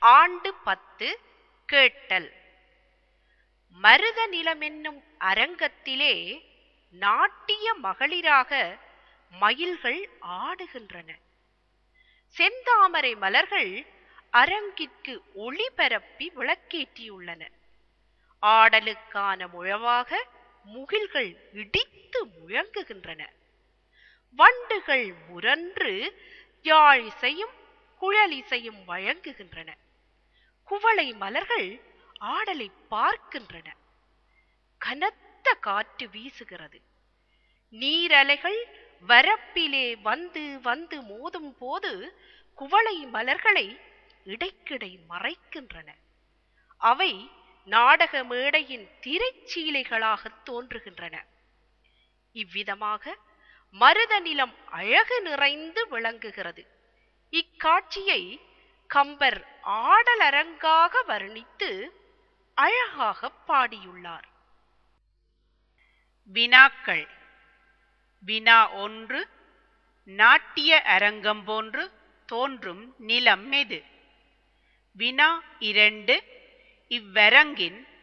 ஆண்டு பத்து கேட்டல் மருத நிலமென்னும் அரங்கத்திலே நாட்டிய மகளிராக மயில்கள் ஆடுகின்றன செந்தாமரை மலர்கள் அரங்கிற்கு ஒளி பரப்பி விளக்கேற்றியுள்ளன ஆடலுக்கான முழவாக முகில்கள் இடித்து முழங்குகின்றன வண்டுகள் முரன்று யாழிசையும் குழலிசையும் வழங்குகின்றன குவளை மலர்கள் ஆடலை பார்க்கின்றன கனத்த காற்று வீசுகிறது நீரலைகள் வரப்பிலே வந்து வந்து மோதும் போது குவளை மலர்களை இடைக்கிடை மறைக்கின்றன அவை நாடக மேடையின் திரைச்சீலைகளாக தோன்றுகின்றன இவ்விதமாக மருத நிலம் அழகு நிறைந்து விளங்குகிறது இக்காட்சியை கம்பர் ஆடலரங்காக வர்ணித்து அழகாக பாடியுள்ளார் வினாக்கள் வினா ஒன்று நாட்டிய அரங்கம் போன்று தோன்றும் நிலம் எது வினா இரண்டு இவ்வரங்கின்